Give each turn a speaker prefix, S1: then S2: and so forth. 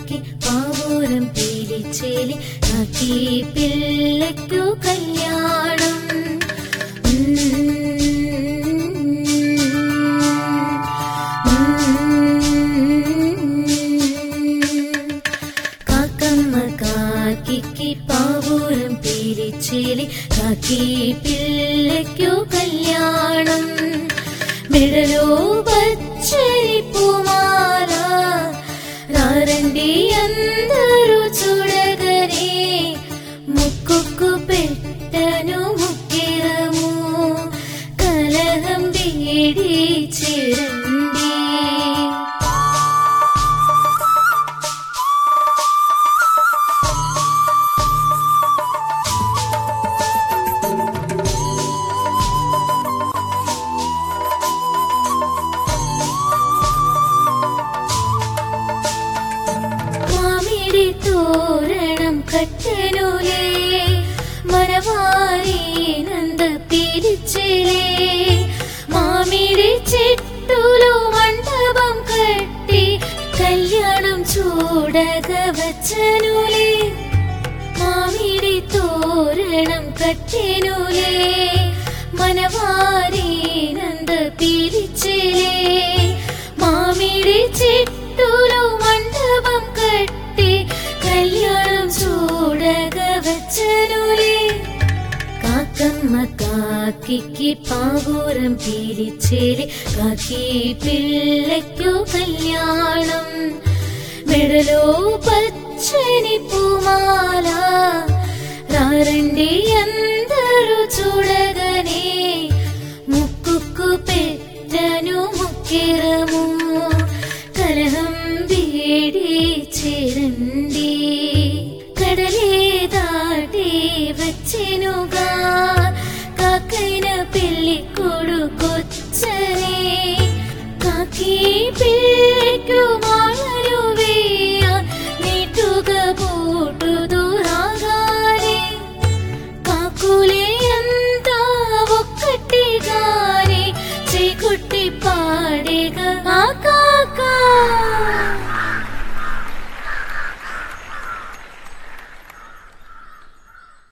S1: കാക്കിക്ക് പാവൂരം പീലിച്ചേലി കാക്കി പിള്ളയ്ക്കു കല്യാണം കാക്കമ്മ കാക്കിക്ക് പാവൂരം പീലിച്ചേലി കാക്കി പിള്ളയ്ക്കു കല്യാണം മിഴലോ പച്ചരി പൂമാല നാരണ്ടി അന്തരു ചുടകനെ മുക്കുക്കു പെട്ടനു മുക്കിറമു കലഹം പേടി ചിരണ്ടി മാമിടി തോരണം കട്ടനൂലേ മനവാരി നന്ദ പിരിച്ചിലേ മാമിടി ചിട്ടുലു മണ്ഡപം കട്ടി കല്യാണം ചൂടക വച്ചനൂലേ മാമിടി തോരണം കട്ടിനൂലേ മനവാരി നന്ദ പിരിച്ചിലേ മാമിടി ചിട്ടുലു മണ്ഡപം കട്ടി കല്യാണം ചൂടക വച്ചനൂലേ കാക്കമ്മ കാക്കിക്ക് പാവൂരം പിരിച്ചേരി കാക്കി പിള്ളയ്ക്കു കല്യാണം മെടലോ പച്ചനി പൂമാല രാരണ്ടി അന്തരു ചുടകനെ മുക്കുക്കു പെറ്റനു മുക്കിറമു കലഹം വീടി ചിരണ്ടി കടലേ താട്ടി വച്ചിനുക കാക്കൈന പെല്ലിക്കൊടു കൊച്ചനെ കാക്കി പിള്ളിക്കുമാ